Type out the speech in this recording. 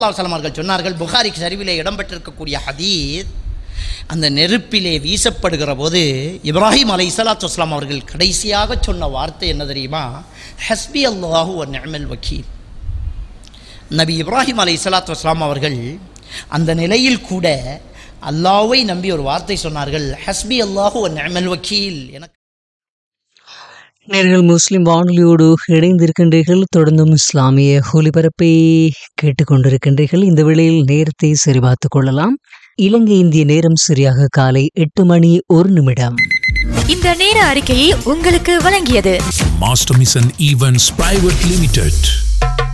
அல்லாஹ் அவர்கள் சொன்னார்கள் புகாரி சரிவிலே இடம்பெற்றிருக்கக்கூடிய ஹதீத் அந்த நெருப்பிலே வீசப்படுகிற போது இப்ராஹிம் அலை சலாத்து வஸ்லாம் அவர்கள் கடைசியாக சொன்ன வார்த்தை என்ன தெரியுமா ஹஸ்பி அல்லாஹு ஒன் நிஅமல் வக்கீல் நபி இப்ராஹிம் அலை சலாத்து வஸ்லாம் அவர்கள் அந்த நிலையில் கூட அல்லாஹ்வை நம்பி ஒரு வார்த்தை சொன்னார்கள் ஹஸ்பி அல்லாஹு ஒன் நிஅமல் வக்கீல் எனக்கு நேர்கள் முஸ்லிம் வானொலியோடு இணைந்திருக்கின்றீர்கள் தொடர்ந்தும் இஸ்லாமிய ஒலிபரப்பை கேட்டுக்கொண்டிருக்கின்றீர்கள் இந்த வேளையில் நேரத்தை சரிபார்த்துக் கொள்ளலாம் இலங்கை இந்திய நேரம் சரியாக காலை எட்டு மணி ஒரு நிமிடம் இந்த நேர அறிக்கையை உங்களுக்கு வழங்கியது Master Mission Events Private Limited.